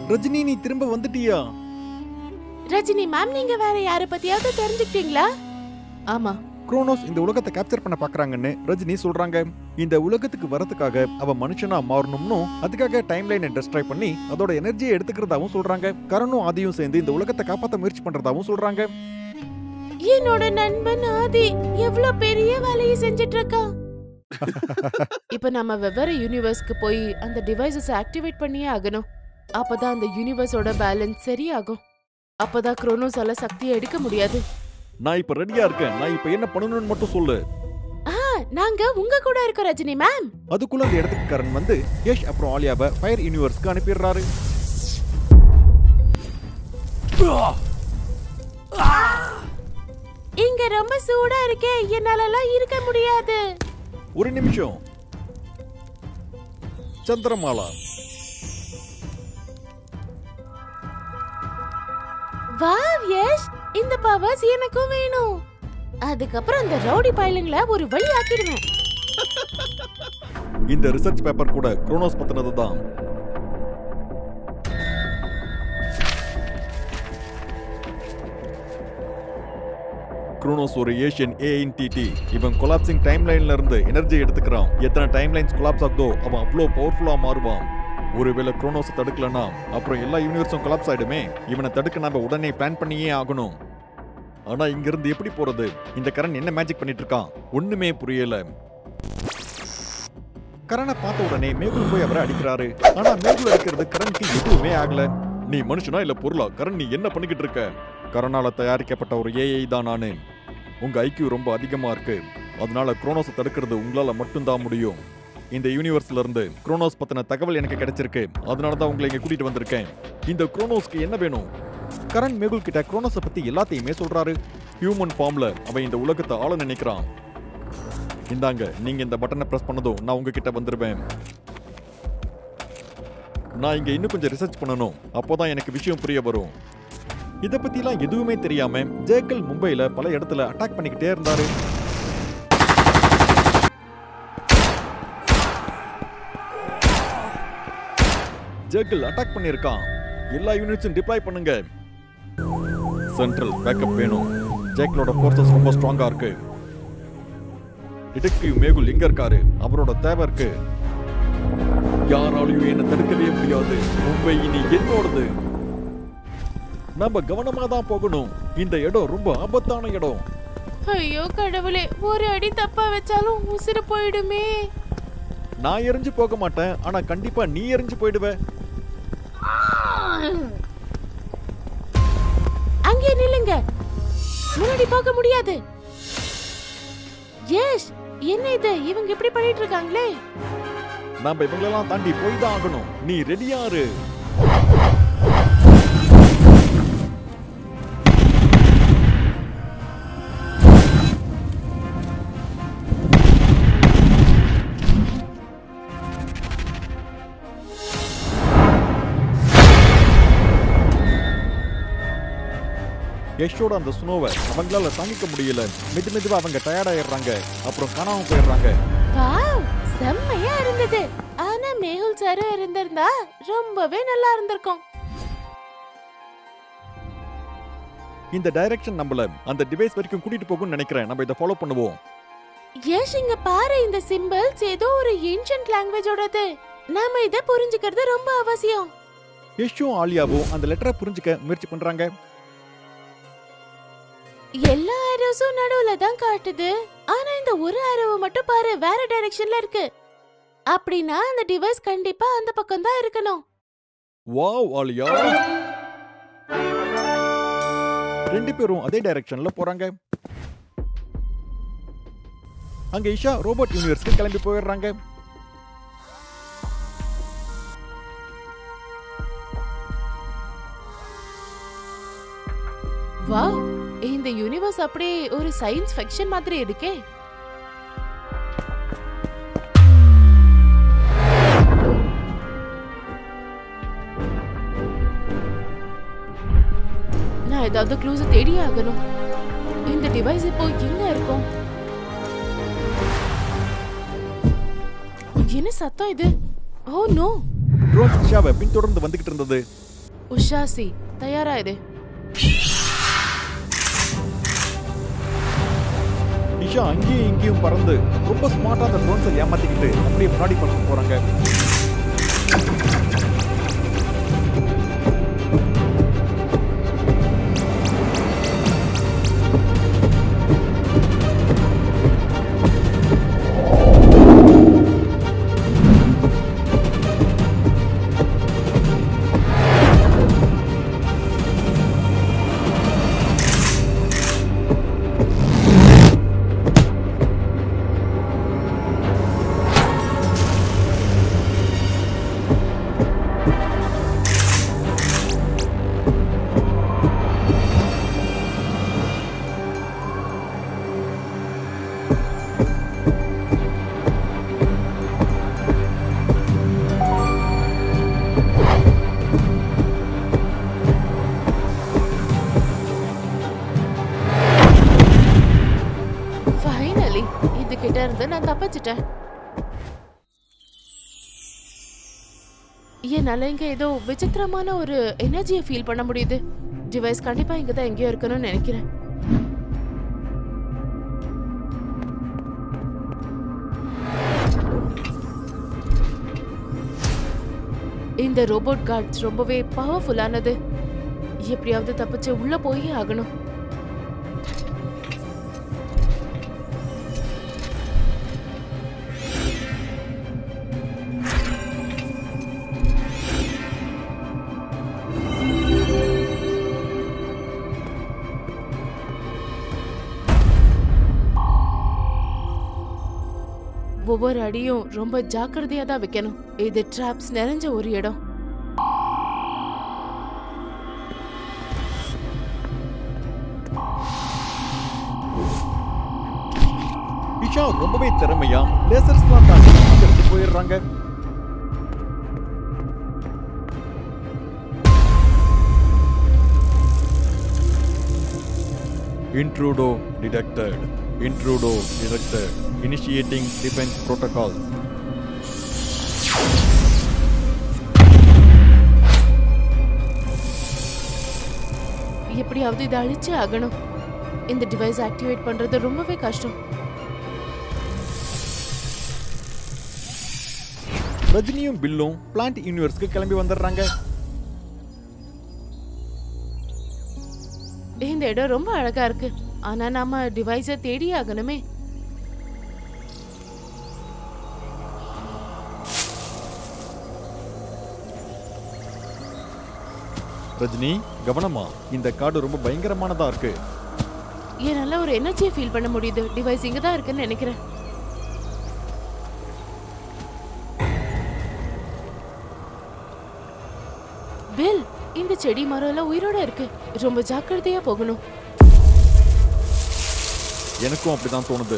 ரஜினி நீ திரும்ப வந்துட்டியா ரஜினி மேம் நீங்க வேற யார பத்தியாவது தெரிஞ்சுக்கிட்டீங்களா ஆமா குரோனோஸ் இந்த உலகத்தை கேப்சர் பண்ண பாக்குறாங்கன்னு ரஜினி சொல்றாங்க இந்த உலகத்துக்கு வரதுக்காக அவன் மனுஷனா மாறணும்னு அதுக்காக டைம் லைனை டெஸ்ட்ராய் பண்ணி அதோட எனர்ஜியை எடுத்துக்கிறதாவும் சொல்றாங்க கரணும் ஆதியும் சேர்ந்து இந்த உலகத்தை காப்பாத்த முயற்சி பண்றதாவும் சொல்றாங்க என்னோட நண்பன் ஆதி எவ்வளவு பெரிய வேலையை செஞ்சுட்டு இருக்கான் இப்ப நம்ம வெவ்வேறு யூனிவர்ஸ்க்கு போய் அந்த டிவைசஸ் ஆக்டிவேட் பண்ணியே ஆகணும் அப்பதான் அந்த யூனிவர்ஸோட பேலன்ஸ் சரியாகும் அப்பதான் குரோனோஸால சக்தியை எடுக்க முடியாது நான் இப்ப ரெடியா இருக்கேன் நான் இப்ப என்ன பண்ணணும்னு மட்டும் சொல்லு ஆ, நாங்க உங்க கூட இருக்கோம் ரஜினி மேம் அதுக்குள்ள அந்த இடத்துக்கு கரண் வந்து யஷ் அப்புறம் ஆலியாவை ஃபயர் யூனிவர்ஸ்க்கு அனுப்பிடுறாரு இங்க ரொம்ப சூடா இருக்கே என்னாலலாம் இருக்க முடியாது ஒரு நிமிஷம் சந்திரமாலா வாவ் யஷ் இந்த பவர்ஸ் எனக்கும் வேணும் அதுக்கப்புறம் அந்த ரவுடி பயலுங்களை ஒரு வழி ஆக்கிடுவேன் இந்த ரிசர்ச் பேப்பர் கூட குரோனோஸ் பத்தினது தான் குரோனோஸ் ஒரு ஏஷியன் ஏஎன்டிடி இவன் கொலாப்சிங் டைம் லைன்ல இருந்து எனர்ஜி எடுத்துக்கிறான் எத்தனை டைம் லைன்ஸ் கொலாப்ஸ் ஆகுதோ அவன் அவ்வளோ பவர்ஃபுல்லா மாறுவான் ஒருவேளை குரோனோஸை தடுக்கலனா அப்புறம் எல்லா யூனிவர்ஸும் கொலாப்ஸ் ஆயிடுமே இவனை தடுக்க நாம உடனே பிளான் பண்ணியே ஆகணும் ஆனா இங்க இருந்து எப்படி போறது இந்த கரண் என்ன மேஜிக் பண்ணிட்டு இருக்கான் ஒண்ணுமே புரியல கரனை பார்த்த உடனே மேகுல் போய் அவரை அடிக்கிறாரு ஆனா மேகுல் அடிக்கிறது கரனுக்கு எதுவுமே ஆகல நீ மனுஷனா இல்ல பொருளா கரண் நீ என்ன பண்ணிக்கிட்டு இருக்க கரனால தயாரிக்கப்பட்ட ஒரு ஏஐ தான் நானு உங்க ஐக்கியூ ரொம்ப அதிகமா இருக்கு அதனால குரோனோஸை தடுக்கிறது உங்களால மட்டும்தான் முடியும் இந்த யூனிவர்ஸ்ல இருந்து குரோனோஸ் பத்தின தகவல் எனக்கு கிடைச்சிருக்கு அதனால தான் உங்களை இங்க கூட்டிட்டு வந்திருக்கேன் இந்த குரோனோஸ்க்கு என்ன வேணும் கரண் மேகுல் கிட்ட குரோனோஸை பத்தி எல்லாத்தையுமே சொல்றாரு ஹியூமன் ஃபார்ம்ல அவன் இந்த உலகத்தை ஆள நினைக்கிறான் இந்தாங்க நீங்க இந்த பட்டனை பிரஸ் பண்ணதும் நான் உங்ககிட்ட வந்துருவேன் நான் இங்க இன்னும் கொஞ்சம் ரிசர்ச் பண்ணணும் அப்போதான் எனக்கு விஷயம் புரிய வரும் இத பத்திலாம் எதுவுமே தெரியாம ஜேக்கல் மும்பைல பல இடத்துல அட்டாக் பண்ணிக்கிட்டே இருந்தாரு ஜேக்கல் அட்டாக் பண்ணிருக்கான் எல்லா யூனிட்ஸும் டிப்ளாய் பண்ணுங்க சென்ட்ரல் பேக்கப் வேணும் ஜேக்கலோட ஃபோர்ஸஸ் ரொம்ப ஸ்ட்ராங்கா இருக்கு டிடெக்டிவ் மேகுல் எங்க இருக்காரு அவரோட தேவை இருக்கு யாராலையும் என்ன தடுக்கவே முடியாது மும்பை இனி என்னோடது நம்ம கவனமா தான் போகணும் இந்த இடம் ரொம்ப ஆபத்தான இடம் ஐயோ கடவுளே ஒரு அடி தப்பா வச்சாலும் உசுறு போயிடுமே நான் எரிஞ்சு போக மாட்டேன் ஆனா கண்டிப்பா நீ எரிஞ்சு போயிடுவ அங்கே நில்லுங்க முன்னாடி போக முடியாது யஷ் என்ன இது இவங்க இப்படி பண்ணிட்டு இருக்காங்களே நாம இவங்களெல்லாம் தாண்டி போய் தான் ஆகணும் நீ ரெடியா இரு யஷோட அந்த ஸ்னோவை அவங்களால தாங்கிக்க முடியல மெது மெதுவா அவங்க டயர்ட் ஆயிடுறாங்க அப்புறம் காணாம போயிடுறாங்க வாவ் செம்மையா இருந்தது ஆனா மேகுல் சாரும் இருந்திருந்தா ரொம்பவே நல்லா இருந்திருக்கும் இந்த டைரக்ஷன் நம்மள அந்த டிவைஸ் வரைக்கும் கூட்டிட்டு போகும்னு நினைக்கிறேன் நம்ம இதை ஃபாலோ பண்ணுவோம் யஷ் இங்க பாரு இந்த சிம்பிள்ஸ் ஏதோ ஒரு ஏன்ஷியன்ட் லாங்குவேஜோடது நாம இத புரிஞ்சுக்கிறது ரொம்ப அவசியம் யஷும் ஆலியாவும் அந்த லெட்டரை புரிஞ்சுக்க முயற்சி பண்றாங்க எல்லா ஆரோஸும் நடுவுல தான் காட்டுது ஆனா இந்த ஒரு ஆரோவை மட்டும் பாரு வேற டைரக்ஷன்ல இருக்கு அப்படின்னா அந்த டிவைஸ் கண்டிப்பா அந்த பக்கம் தான் இருக்கணும் வாவ் ஆலியா ரெண்டு பேரும் அதே டைரக்ஷன்ல போறாங்க அங்க இஷா ரோபோட் யூனிவர்ஸ்க்கு கிளம்பி போயிடுறாங்க வாவ் இந்த யூனிவர்ஸ் அப்படியே ஒரு சயின்ஸ் ஃபெக்ஷன் மாதிரி இருக்கே நான் ஏதாவது க்ளூஸ் தேடியே ஆகணும் இந்த டிவைஸ் இப்போ எங்க இருக்கும் என்ன சத்தம் இது ஓ நோ ட்ரோன் இஷாவை பின்தொடர்ந்து வந்துகிட்டு இருந்தது உஷாசி தயாரா இது இஷா அங்கேயும் இங்கேயும் பறந்து ரொம்ப ஸ்மார்ட்டா அந்த ட்ரோன்ஸை ஏமாத்திக்கிட்டு அப்படியே முன்னாடி பறக்க போறாங்க ஃபைனலி இது கிட்ட இருந்து நான் தப்பிச்சிட்டேன் என்னால இங்க ஏதோ விசித்திரமான ஒரு எனர்ஜியை ஃபீல் பண்ண முடியுது டிவைஸ் கண்டிப்பா இங்க தான் எங்கேயோ இருக்கணும்னு நினைக்கிறேன் இந்த ரோபோட் கார்ட்ஸ் ரொம்பவே பவர்ஃபுல்லானது எப்படியாவது தப்பிச்சு உள்ள போய் ஆகணும் ஒவ்வொரு அடியும் ரொம்ப ஜாக்கிரதையா தான் வைக்கணும் இது ட்ராப்ஸ் நிறைஞ்ச ஒரு இடம் இஷா ரொம்பவே திறமையா லேசர்ஸ்லாம் தாண்டி அங்க இருந்து போயிடுறாங்க intruder detected intruder detected initiating defence protocol எப்படியாவது இதை அழிச்சே ஆகணும் இந்த டிவைஸ் ஆக்டிவேட் பண்றது ரொம்பவே கஷ்டம் ரஜினியும் பில்லும் பிளான்ட் யூனிவர்ஸ்க்கு கிளம்பி வந்துடுறாங்க இந்த இடம் ரொம்ப அழகா இருக்கு ஆனா நாம டிவைஸை தேடி ஆகணுமே ரஜினி கவனமா இந்த காடு ரொம்ப பயங்கரமானதா இருக்கு என்னால ஒரு எனர்ஜியை ஃபீல் பண்ண முடியுது டிவைஸ் இங்க தான் இருக்குன்னு நினைக்கிறேன் பில் இந்த செடி மரம் எல்லாம் உயிரோட இருக்கு ரொம்ப ஜாக்கிரதையா போகணும் எனக்கும் அப்படிதான் தோணுது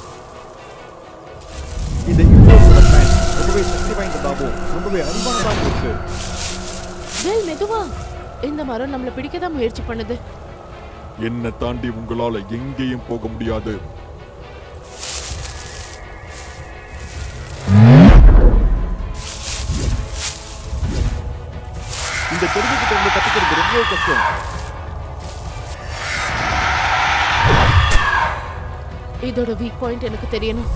இந்த யூனிவர்ஸோட பிளான் ரொம்பவே சக்தி வாய்ந்ததாகவும் ரொம்பவே அறிவானதாகவும் இருக்கு பில் மெதுவா இந்த மரம் நம்மள பிடிக்க தான் முயற்சி பண்ணுது என்னை தாண்டி உங்களால எங்கேயும் போக முடியாது இந்த செடிகிட்ட இருந்து தப்பிக்கிறது ரொம்ப கஷ்டம் இதோட வீக் பாயிண்ட் எனக்கு தெரியணும்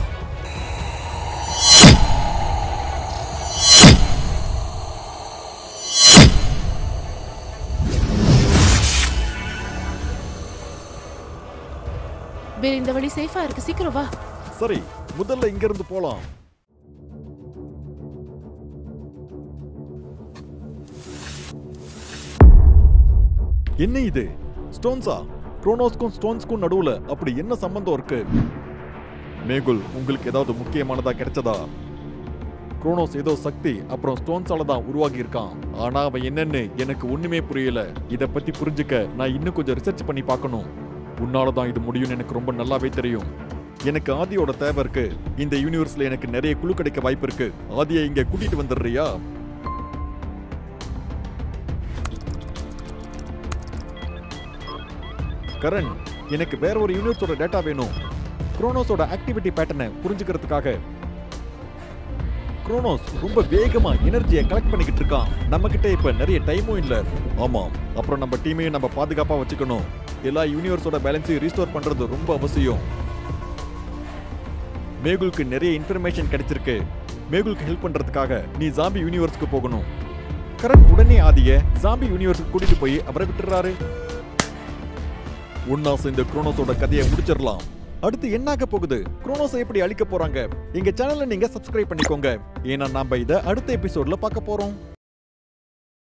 பில் இந்த வழி சேஃபா இருக்கு சீக்கிரம் வா சரி முதல்ல இங்க இருந்து போலாம் என்ன இது ஸ்டோன்ஸா குரோனோஸ்க்கும் ஸ்டோன்ஸ்க்கும் நடுவுல அப்படி என்ன சம்பந்தம் இருக்கு மேகுல் உங்களுக்கு ஏதாவது முக்கியமானதா கிடைச்சதா குரோனோஸ் ஏதோ சக்தி அப்புறம் ஸ்டோன்ஸால தான் உருவாகி இருக்கான் ஆனா அவன் என்னன்னு எனக்கு ஒண்ணுமே புரியல இத பத்தி புரிஞ்சுக்க நான் இன்னும் கொஞ்சம் ரிசர்ச் பண்ணி பார்க்கணும் உன்னால தான் இது முடியும்னு எனக்கு ரொம்ப நல்லாவே தெரியும் எனக்கு ஆதியோட தேவை இருக்கு இந்த யூனிவர்ஸ்ல எனக்கு நிறைய குழு கிடைக்க வாய்ப்பு இருக்கு ஆதியை இங்க கூட்டிட்டு வந்துடுறியா கரண் எனக்கு வேற ஒரு யூனிவர்ஸோட டேட்டா வேணும் குரோனோஸோட ஆக்டிவிட்டி பேட்டர்னை புரிஞ்சுக்கிறதுக்காக குரோனோஸ் ரொம்ப வேகமா எனர்ஜியை கலெக்ட் பண்ணிக்கிட்டு இருக்கான் நம்ம கிட்ட இப்ப நிறைய டைமும் இல்ல ஆமாம் அப்புறம் நம்ம டீமையும் நம்ம பாதுகாப்பா வச்சுக்கணும் எல்லா யூனிவர்ஸோட பேலன்ஸையும் ரீஸ்டோர் பண்றது ரொம்ப அவசியம் மேகுலுக்கு நிறைய இன்ஃபர்மேஷன் கிடைச்சிருக்கு மேகுலுக்கு ஹெல்ப் பண்றதுக்காக நீ ஜாம்பி யூனிவர்ஸ்க்கு போகணும் கரண் உடனே ஆதிய ஜாம்பி யூனிவர்ஸ்க்கு கூட்டிட்டு போய் அவரை விட்டுறாரு ஒன்னா சேர்ந்த குரோனோஸோட கதையை முடிச்சிடலாம் அடுத்து என்னாக போகுது குரோனோஸை எப்படி அழிக்க போறாங்க எங்க சேனலை நீங்க சப்ஸ்கிரைப் பண்ணிக்கோங்க ஏன்னா நாம இதை அடுத்த எபிசோட்ல பார்க்க போறோம்